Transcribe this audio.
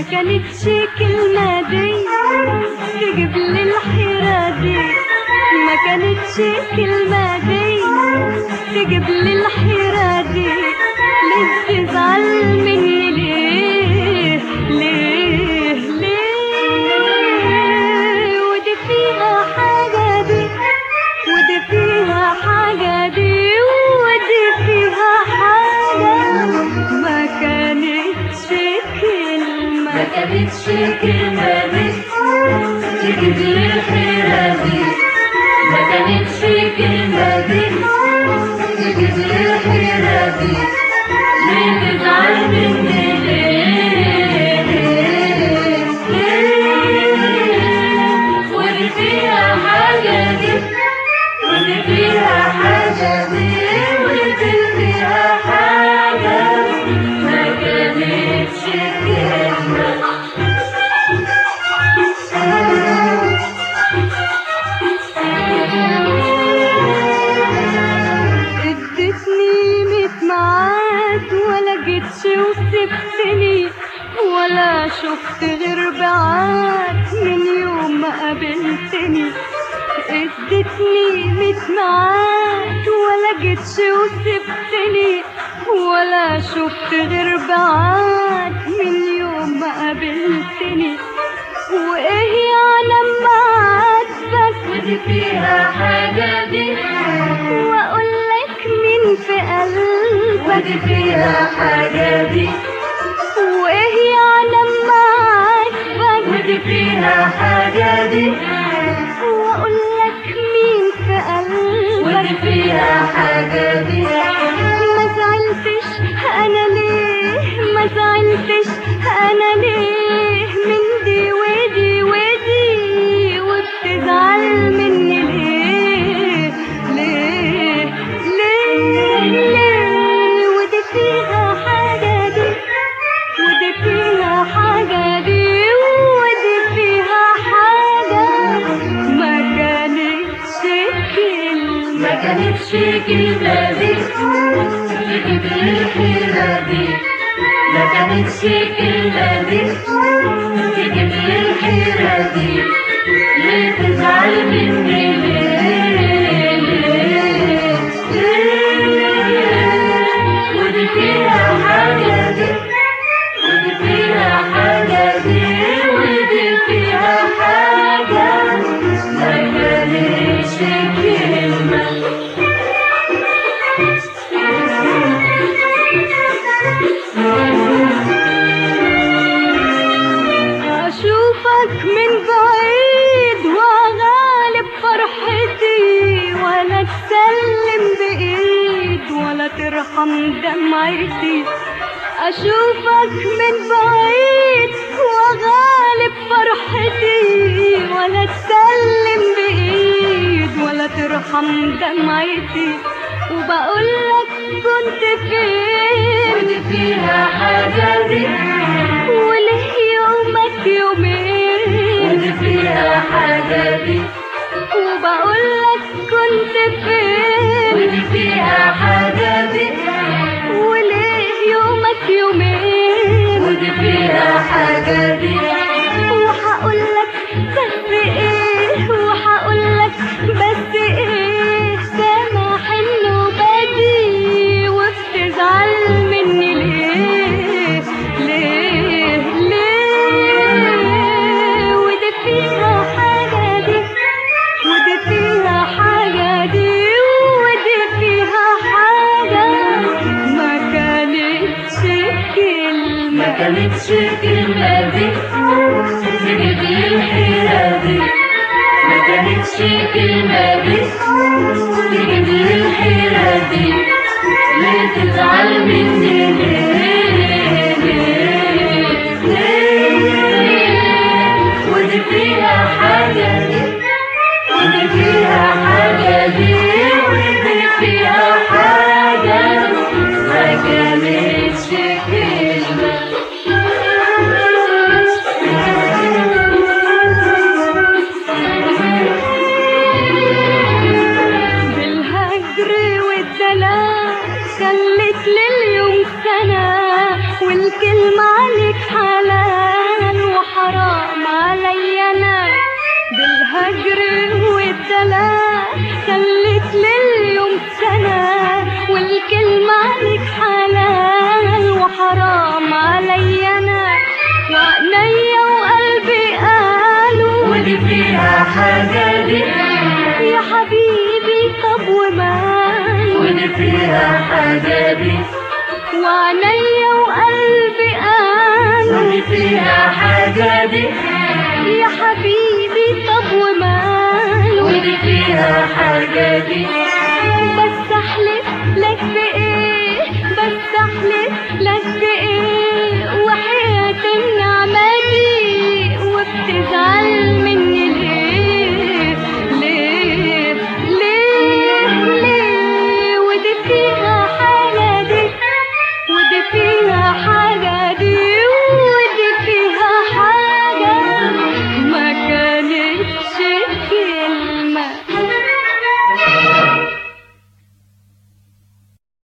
كانتش كلمة دي تجيب لي الحيرة دي ما كانتش كلمة دي تجيب لي الحيرة دي ليه تزعل مني ليه ليه ليه ودي فيها حاجة دي ودي فيها حاجة دي ودي فيها حاجة ما كانتش كلمة ما كانتش كلمة دي تجيب لي الحيرة دي ما كانتش كلمة دي تجيب لي الحيرة دي ليه تزعل مني ليه ليه ليه ودي فيها حاجة دي ودي فيها حاجة دي ودي فيها حاجة ما كانتش كلمة ادتني ميت معاد ولا جيتش وسبتني ولا شفت غير بعاد من يوم ما قابلتني ادتني ميت معاد ولا جيتش وسبتني ولا شفت غير بعاد من يوم ما قابلتني وايه يعني اما عاتبك ودي فيها حاجة دي واقول لك مين في قلبك ودي فيها حاجة دي وايه يعني اما عاتبك ودي فيها حاجة دي واقول لك مين في ودي قلبك فيها حاجة دي ما زعلتش انا ليه ما زعلتش انا ليه من دي ودي ودي وبتزعل مني ليه ليه ليه ليه ودي فيها حاجة دي ودي فيها حاجة دي ودي فيها حاجة ما كانتش كلمة ما كانتش كلمة دي تجيب لي الحيرة دي ما كانتش كلمة دي تجيب لي الحيرة دي ليه تزعل مني ليه ليه ليه ودي فيها حاجة دي ودي فيها حاجة دي ودي فيها حاجة ما كانتش كلمة أشوفك من بعيد وغالب فرحتي ولا تسلم بإيد ولا ترحم دمعتي أشوفك من بعيد وغالب فرحتي ولا تسلم بإيد ولا ترحم دمعتي وبقولك كنت فين ودي فيها حاجة دي وله يومك يومين ودي فيها حاجة دي وبقولك كنت فين ودي فيها حاجة دي وليه يومك يومين ودي فيها حاجة دي وهقولك بس ايه وهقولك بس ايه سامح انه بدي وبتزعل مني ليه ليه ليه ودي فيها حاجة دي ودي فيها حاجة دي ودي فيها حاجة ما كانتش كلمة ما كانتش كلمة دي تجيب لي الحيرة دي ما كانتش كلمة دي تجيب لي الحيرة دي ليه تزعل مني ليه ليه ليه ودي فيها حاجة دي ودي فيها حاجة دي ودي فيها حاجة ما كانتش كلمة بالهجر والدلال خلت لليوم سنة والكلمة عليك حلال بالهجر والدلال خلت لليوم سنة والكلمة عليك حلال وحرام علي أنا وعينيا وقلبي قالوا ودي فيها حاجة دي يا حبيبي طب وماله ودي فيها حاجة دي وعينيا وقلبي قالوا ودي فيها حاجة دي يا حبيبي طب وماله ودي فيها حاجة دي